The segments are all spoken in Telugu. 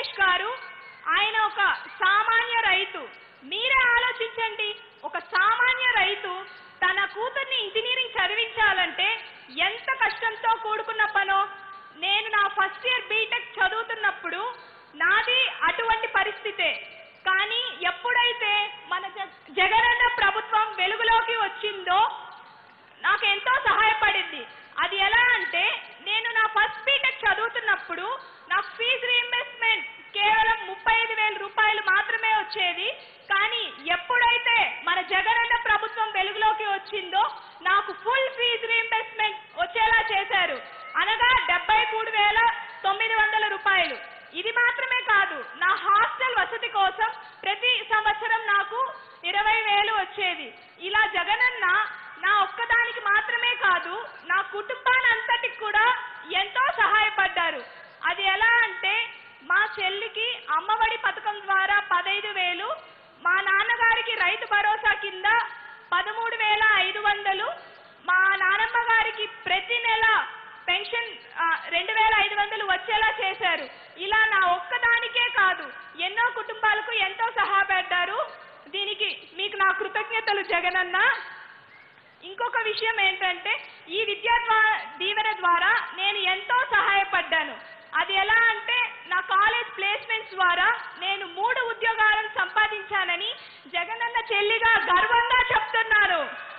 రమేష్ గారు ఆయన ఒక సామాన్య రైతు మీరే ఆలోచించండి ఒక సామాన్య రైతు తన కూతుర్ని ఇంజనీరింగ్ చదివించాలంటే ఎంత కష్టంతో కూడుకున్న పనో నేను నా ఫస్ట్ ఇయర్ బీటెక్ చదువుతున్నప్పుడు నాది అటువంటి పరిస్థితే కానీ ఎప్పుడైతే మన జ- జగనన్న ప్రభుత్వం వెలుగులోకి వచ్చిందో నాకు ఎంతో సహాయపడింది అది ఎలా అంటే నేను నా ఫస్ట్ బీటెక్ చదువుతున్నప్పుడు నాకు ఫీజు రీఇంబర్స్మెంట్ కేవలం ముప్పై ఐదు వేల రూపాయలు మాత్రమే వచ్చేది కానీ ఎప్పుడైతే మన జగనన్న ప్రభుత్వం వెలుగులోకి వచ్చిందో నాకు ఫుల్ ఫీజు రీఇంబర్స్మెంట్ వచ్చేలా చేశారు అనగా డెబ్బై మూడు వేల తొమ్మిది వందల రూపాయలు ఇది మాత్రమే కాదు నా హాస్టల్ వసతి కోసం ప్రతి సంవత్సరం నాకు ఇరవై వేలు వచ్చేది ఇలా జగనన్న నా ఒక్కదానికి మాత్రమే కాదు నా కుటుంబానంతటికి కూడా ఎంతో సహాయపడ్డారు అది ఎలా అంటే మా చెల్లికి అమ్మఒడి పథకం ద్వారా పదైదు వేలు మా నాన్నగారికి రైతు భరోసా కింద పదమూడు వేల ఐదు వందలు మా నానమ్మ గారికి ప్రతి నెల పెన్షన్ ఆ, రెండు వేల ఐదు వందలు వచ్చేలా చేశారు ఇలా నా ఒక్కదానికే కాదు ఎన్నో కుటుంబాలకు ఎంతో సహాయపడ్డారు దీనికి మీకు నా కృతజ్ఞతలు జగనన్న ఇంకొక విషయం ఏంటంటే ఈ విద్యా ద్వా- దీవెన ద్వారా నేను ఎంతో సహాయపడ్డాను అది ఎలా అంటే నా కాలేజ్ ప్లేస్మెంట్స్ ద్వారా నేను మూడు ఉద్యోగాలను సంపాదించానని జగనన్న చెల్లిగా గర్వంగా చెప్తున్నాను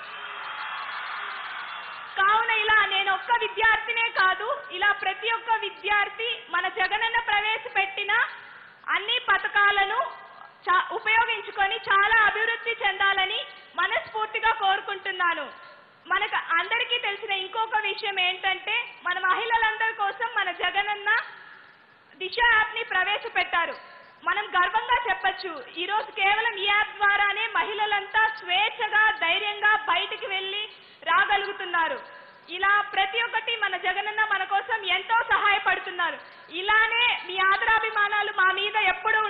కావున ఇలా నేను ఒక్క విద్యార్థినే కాదు ఇలా ప్రతి ఒక్క విద్యార్థి మన జగనన్న ప్రవేశపెట్టిన అన్ని పథకాలను చా- ఉపయోగించుకొని చాలా అభివృద్ధి చెందాలని మనస్ఫూర్తిగా కోరుకుంటున్నాను మనకు అందరికీ తెలిసిన ఇంకొక విషయం ఏంటంటే మన మహిళలందరి కోసం మన జగనన్న దిశ యాప్ ని ప్రవేశపెట్టారు మనం గర్వంగా చెప్పొచ్చు ఈ రోజు కేవలం ఈ యాప్ ద్వారానే మహిళలంతా స్వేచ్ఛగా ధైర్యంగా బయటికి వెళ్ళి రాగలుగుతున్నారు ఇలా ప్రతి ఒక్కటి మన జగనన్న మన కోసం ఎంతో సహాయపడుతున్నారు ఇలానే మీ ఆదరాభిమానాలు మా మీద ఎప్పుడూ